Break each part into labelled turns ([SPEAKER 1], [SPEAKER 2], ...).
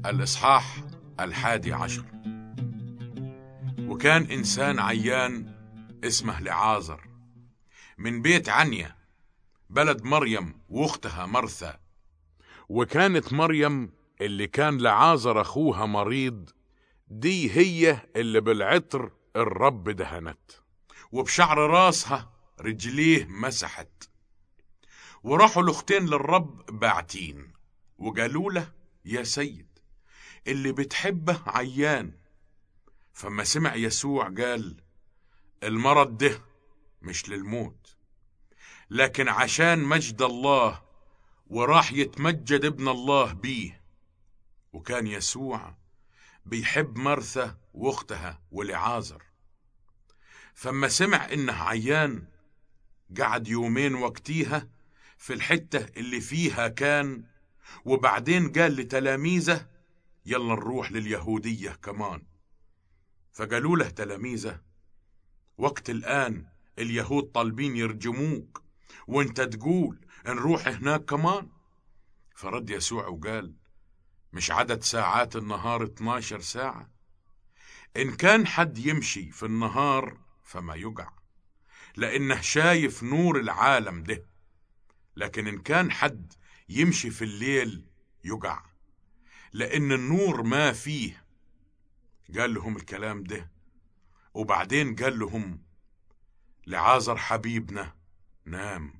[SPEAKER 1] الإصحاح الحادي عشر وكان إنسان عيان اسمه لعازر من بيت عنيا بلد مريم واختها مرثا وكانت مريم اللي كان لعازر أخوها مريض دي هي اللي بالعطر الرب دهنت وبشعر راسها رجليه مسحت وراحوا الاختين للرب باعتين وقالوا له يا سيد اللي بتحبه عيان فما سمع يسوع قال المرض ده مش للموت لكن عشان مجد الله وراح يتمجد ابن الله بيه وكان يسوع بيحب مرثا واختها ولعازر فما سمع انه عيان قعد يومين وقتيها في الحتة اللي فيها كان وبعدين قال لتلاميذه يلا نروح لليهودية كمان فقالوا له تلاميذه وقت الآن اليهود طالبين يرجموك وانت تقول نروح هناك كمان فرد يسوع وقال مش عدد ساعات النهار 12 ساعة إن كان حد يمشي في النهار فما يقع لأنه شايف نور العالم ده لكن إن كان حد يمشي في الليل يقع لأن النور ما فيه قال لهم الكلام ده وبعدين قال لهم لعازر حبيبنا نام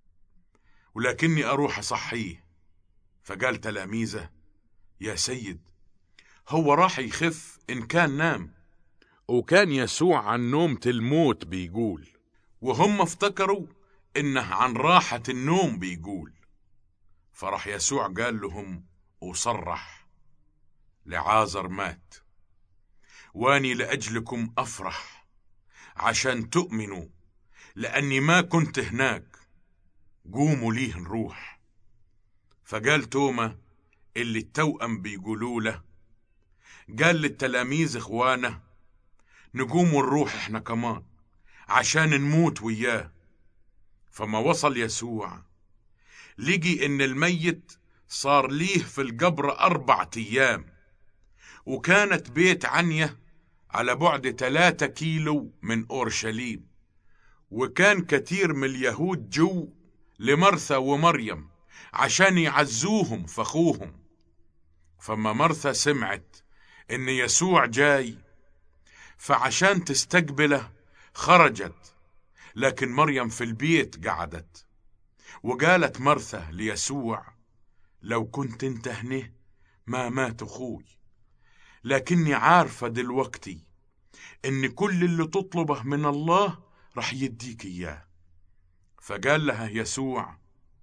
[SPEAKER 1] ولكني أروح أصحيه فقال تلاميذه يا سيد هو راح يخف إن كان نام وكان يسوع عن نومة الموت بيقول وهم افتكروا إنه عن راحة النوم بيقول فراح يسوع قال لهم وصرح لعازر مات واني لأجلكم أفرح عشان تؤمنوا لأني ما كنت هناك قوموا ليه نروح فقال توما اللي التوأم بيقولوا له قال للتلاميذ اخوانه نقوم ونروح احنا كمان عشان نموت وياه فما وصل يسوع لقي ان الميت صار ليه في القبر أربعة أيام وكانت بيت عنيا على بعد ثلاثة كيلو من أورشليم وكان كتير من اليهود جو لمرثا ومريم عشان يعزوهم فخوهم فما مرثا سمعت ان يسوع جاي فعشان تستقبله خرجت لكن مريم في البيت قعدت وقالت مرثا ليسوع لو كنت انت هنا ما مات اخوي لكني عارفة دلوقتي ان كل اللي تطلبه من الله رح يديك اياه فقال لها يسوع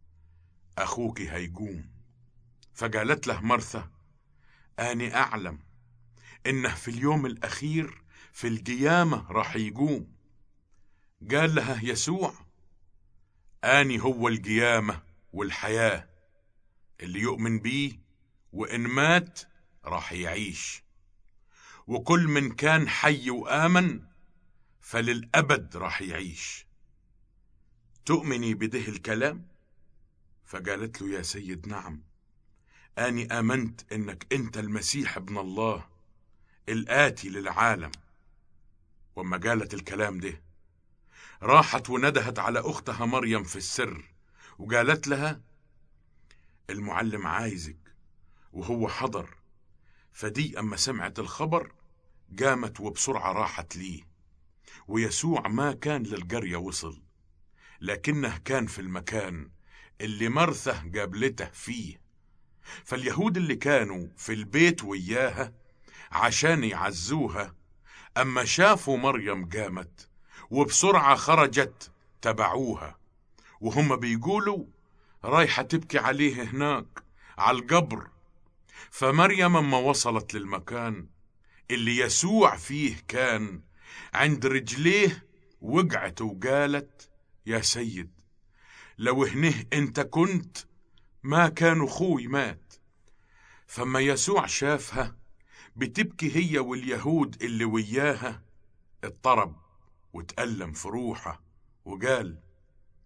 [SPEAKER 1] اخوك هيقوم فقالت له مرثا اني اعلم انه في اليوم الاخير في القيامة راح يقوم قال لها يسوع اني هو القيامة والحياة اللي يؤمن بيه وإن مات راح يعيش وكل من كان حي وآمن فللأبد راح يعيش تؤمني بده الكلام فقالت له يا سيد نعم أني آمنت إنك أنت المسيح ابن الله الآتي للعالم وما قالت الكلام ده راحت وندهت على أختها مريم في السر وقالت لها المعلم عايزك وهو حضر فدي أما سمعت الخبر قامت وبسرعة راحت ليه ويسوع ما كان للقرية وصل لكنه كان في المكان اللي مرثة قابلته فيه فاليهود اللي كانوا في البيت وياها عشان يعزوها أما شافوا مريم قامت وبسرعة خرجت تبعوها وهم بيقولوا رايحة تبكي عليه هناك على القبر فمريم اما وصلت للمكان اللي يسوع فيه كان عند رجليه وقعت وقالت يا سيد لو هنه انت كنت ما كان اخوي مات فما يسوع شافها بتبكي هي واليهود اللي وياها اضطرب وتألم في روحه وقال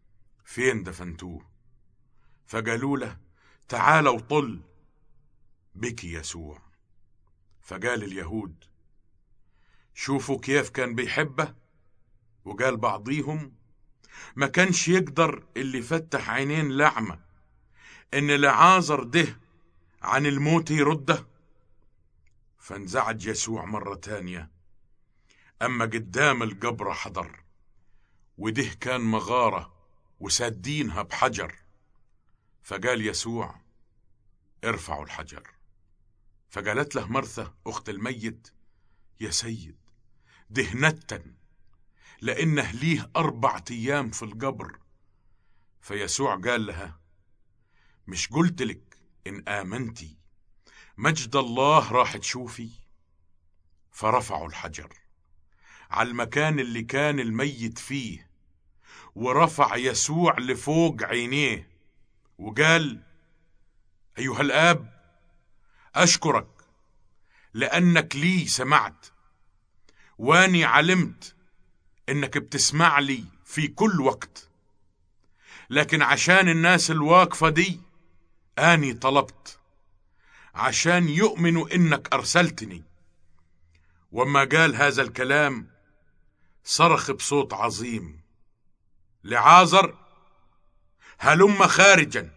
[SPEAKER 1] فين دفنتوه فقالوا له تعال وطل بكي يسوع فقال اليهود شوفوا كيف كان بيحبه وقال بعضيهم ما كانش يقدر اللي فتح عينين لعمة ان لعازر ده عن الموت يرده فانزعج يسوع مرة تانية أما قدام القبر حضر وده كان مغارة وسادينها بحجر فقال يسوع ارفعوا الحجر فقالت له مرثا أخت الميت يا سيد ده نتن لأنه ليه أربعة أيام في القبر فيسوع قال لها مش قلت لك إن آمنتي مجد الله راح تشوفي فرفعوا الحجر على المكان اللي كان الميت فيه ورفع يسوع لفوق عينيه وقال أيها الآب أشكرك لأنك لي سمعت واني علمت إنك بتسمع لي في كل وقت لكن عشان الناس الواقفة دي آني طلبت عشان يؤمنوا إنك أرسلتني وما قال هذا الكلام صرخ بصوت عظيم لعازر هلم خارجا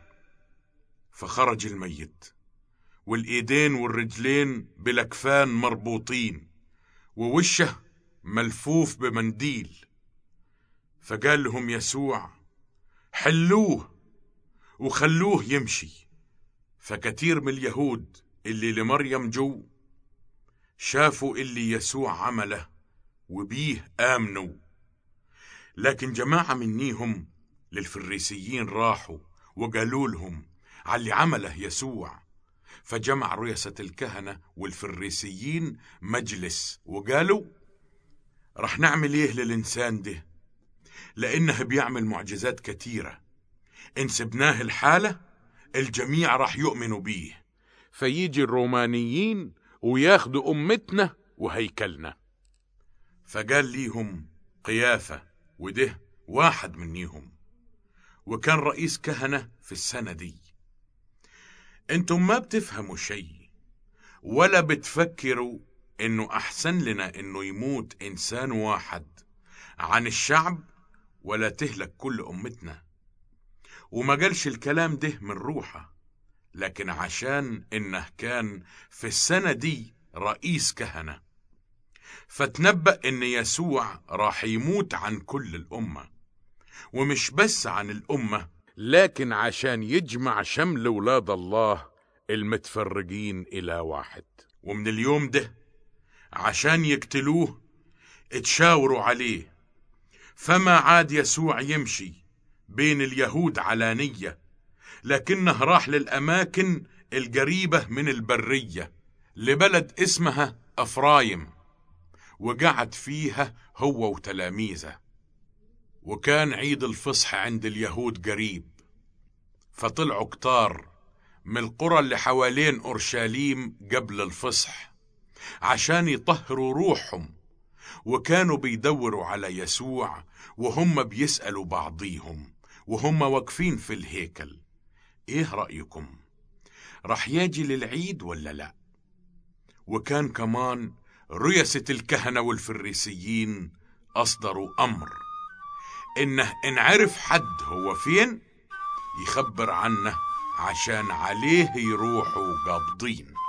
[SPEAKER 1] فخرج الميت والايدين والرجلين بالاكفان مربوطين ووشه ملفوف بمنديل فقال لهم يسوع حلوه وخلوه يمشي فكتير من اليهود اللي لمريم جو شافوا اللي يسوع عمله وبيه آمنوا لكن جماعة منيهم للفريسيين راحوا وقالوا لهم على اللي عمله يسوع فجمع رؤسة الكهنة والفريسيين مجلس وقالوا رح نعمل ايه للإنسان ده لأنه بيعمل معجزات كثيرة إن سبناه الحالة الجميع راح يؤمنوا بيه فيجي الرومانيين وياخدوا أمتنا وهيكلنا فقال ليهم قيافة وده واحد منيهم وكان رئيس كهنة في السنة دي انتم ما بتفهموا شيء ولا بتفكروا انه احسن لنا انه يموت انسان واحد عن الشعب ولا تهلك كل امتنا وما قالش الكلام ده من روحه لكن عشان انه كان في السنة دي رئيس كهنة فتنبأ ان يسوع راح يموت عن كل الامة ومش بس عن الامة لكن عشان يجمع شمل ولاد الله المتفرقين الى واحد ومن اليوم ده عشان يقتلوه اتشاوروا عليه فما عاد يسوع يمشي بين اليهود علانية لكنه راح للأماكن القريبة من البرية لبلد اسمها أفرايم وقعد فيها هو وتلاميذه وكان عيد الفصح عند اليهود قريب فطلعوا كتار من القرى اللي حوالين أورشليم قبل الفصح عشان يطهروا روحهم وكانوا بيدوروا على يسوع وهم بيسألوا بعضيهم وهم واقفين في الهيكل ايه رأيكم رح يجي للعيد ولا لا وكان كمان ريسة الكهنة والفريسيين أصدروا أمر إنه إن عرف حد هو فين يخبر عنه عشان عليه يروحوا قابضين